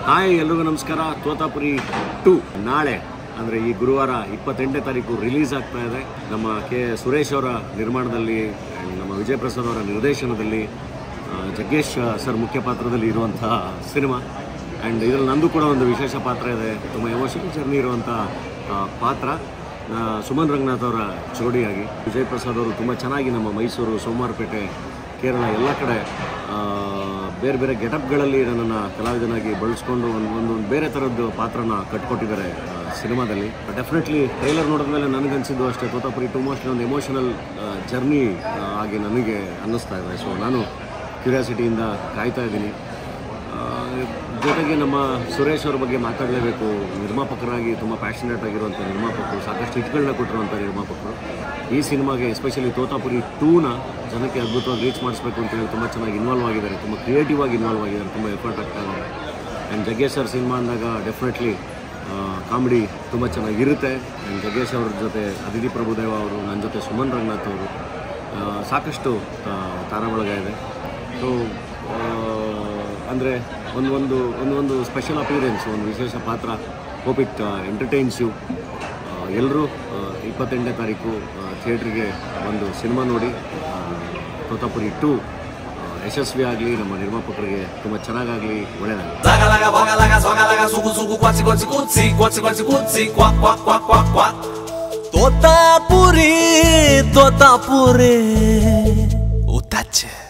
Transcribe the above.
hi ಎಲ್ರಿಗೂ ನಮಸ್ಕಾರ Totapuri to ನಾಳೆ ಅಂದರೆ ಈ ಗುರುವಾರ ಇಪ್ಪತ್ತೆಂಟನೇ ತಾರೀಕು ರಿಲೀಸ್ ಆಗ್ತಾ ಇದೆ ನಮ್ಮ ಕೆ ಸುರೇಶ್ ಅವರ ನಿರ್ಮಾಣದಲ್ಲಿ and ನಮ್ಮ ವಿಜಯ್ ಪ್ರಸಾದ್ ಅವರ ನಿರ್ದೇಶನದಲ್ಲಿ ಆ, ಜಗ್ಗೇಶ್ ಸರ್ ಮುಖ್ಯ ಪಾತ್ರದಲ್ಲಿ ಇರುವಂತಹ ಸಿನಿಮಾ ಆ್ಯಂಡ್ ಇದರಲ್ಲಿ ನಂದು ಕೂಡ ಒಂದು ವಿಶೇಷ ಪಾತ್ರ ಇದೆ ತುಂಬ ಎಮೋಷನಲ್ ಜರ್ನಿ ಇರುವಂಥ ಆ, ಪಾತ್ರ ಆ, ಸುಮನ್ ರಂಗನಾಥ್ ಅವರ ಜೋಡಿಯಾಗಿ ವಿಜಯ್ ಪ್ರಸಾದ್ ಅವರು ತುಂಬ ಚೆನ್ನಾಗಿ ನಮ್ಮ ಮೈಸೂರು ಸೋಮವಾರಪೇಟೆ ಕೇರಳ ಎಲ್ಲ ಕಡೆ ಆ, ಬೇರೆ ಬೇರೆ ಗೆಟಪ್ಗಳಲ್ಲಿ ನನ್ನನ್ನು ಕಲಾವಿದನಾಗಿ ಬಳಸ್ಕೊಂಡು ಒಂದು ಒಂದು ಒಂದು ಬೇರೆ ಥರದ್ದು ಪಾತ್ರನ ಕಟ್ಕೊಟ್ಟಿದ್ದಾರೆ ಆ, ಸಿನಿಮಾದಲ್ಲಿ ಡೆಫಿನೆಟ್ಲಿ ಟ್ರೈಲರ್ ನೋಡಿದ್ಮೇಲೆ ನನಗನ್ಸಿದ್ದು ಅಷ್ಟೇ ತೋತಾಪುರಿ ಟು ಮೋಸ್ಟ್ ಒಂದು ಎಮೋಷನಲ್ ಜರ್ನಿ ಆಗಿ ನನಗೆ ಅನ್ನಿಸ್ತಾ ಇದೆ ಸೊ ನಾನು ಕ್ಯೂರಿಯಾಸಿಟಿಯಿಂದ ಕಾಯ್ತಾ ಇದ್ದೀನಿ ಆ, ಜೊತೆಗೆ ನಮ್ಮ ಸುರೇಶ್ ಅವ್ರ ಬಗ್ಗೆ ಮಾತಾಡಲೇಬೇಕು ನಿರ್ಮಾಪಕರಾಗಿ ತುಂಬ ಪ್ಯಾಷನೇಟ್ ಆಗಿರುವಂಥ ನಿರ್ಮಾಪಕರು ಸಾಕಷ್ಟು ಹಿಟ್ಗಳನ್ನ ಕೊಟ್ಟಿರುವಂಥ ನಿರ್ಮಾಪಕರು ಈ ಸಿನಿಮಾಗೆ ಎಸ್ಪೆಷಲಿ ತೋತಾಪುರಿ ಟೂನ ಜನಕ್ಕೆ ಅದ್ಭುತವಾಗಿ ರೀಚ್ ಮಾಡಿಸ್ಬೇಕು ಅಂತ ಹೇಳಿ ತುಂಬ ಚೆನ್ನಾಗಿ ಇನ್ವಾಲ್ವ್ ಆಗಿದ್ದಾರೆ ತುಂಬ ಕ್ರಿಯೇಟಿವ್ ಆಗಿ ಇನ್ವಾಲ್ವ್ ಆಗಿದ್ದಾರೆ ತುಂಬ ಎಫರ್ಟ್ ಆಗ್ತಾ ಇದ್ದಾರೆ ಆ್ಯಂಡ್ ಜಗ್ಗೇಶ್ ಸರ್ ಸಿನಿಮಾ ಅಂದಾಗ ಡೆಫಿನೆಟ್ಲಿ ಕಾಮಿಡಿ ತುಂಬ ಚೆನ್ನಾಗಿರುತ್ತೆ ಆ್ಯಂಡ್ ಜಗ್ಗೇಶ್ ಅವ್ರ ಜೊತೆ ಅದಿತಿ ಪ್ರಭುದೇವ ಅವರು ನನ್ನ ಜೊತೆ ಸುಮನ್ ರಂಗನಾಥ್ ಅವರು ಆ, ಸಾಕಷ್ಟು ಆ, ತಾರಾಬಳಗ ಇದೆ ಸೊ ಅಂದರೆ ಒಂದು ಒಂದು ಒಂದು ಒಂದು ಸ್ಪೆಷಲ್ ಅಪಿಯರೆನ್ಸ್ ಒಂದು ವಿಶೇಷ ಪಾತ್ರ ಹೋಪ್ ಇಟ್ ಎಂಟರ್ಟೈನ್ಸ್ ಯು ಎಲ್ಲರೂ ಇಪ್ಪತ್ತೆಂಟನೇ ತಾರೀಕು ಥಿಯೇಟ್ರಿಗೆ ಒಂದು ಸಿನಿಮಾ ನೋಡಿ ಆ, ತೋತಾಪುರಿ ಟು ಯಶಸ್ವಿ ಆಗಲಿ ನಮ್ಮ ನಿರ್ಮಾಪಕರಿಗೆ ತುಂಬ ಚೆನ್ನಾಗಾಗಲಿ ಒಳ್ಳೆಯದಾಗಲಿ Laga laga boga laga soga laga sugu sugu quatsi quatsi cuzzi quatsi quatsi cuzzi qua qua qua qua qua Totapuri Totapuri Utache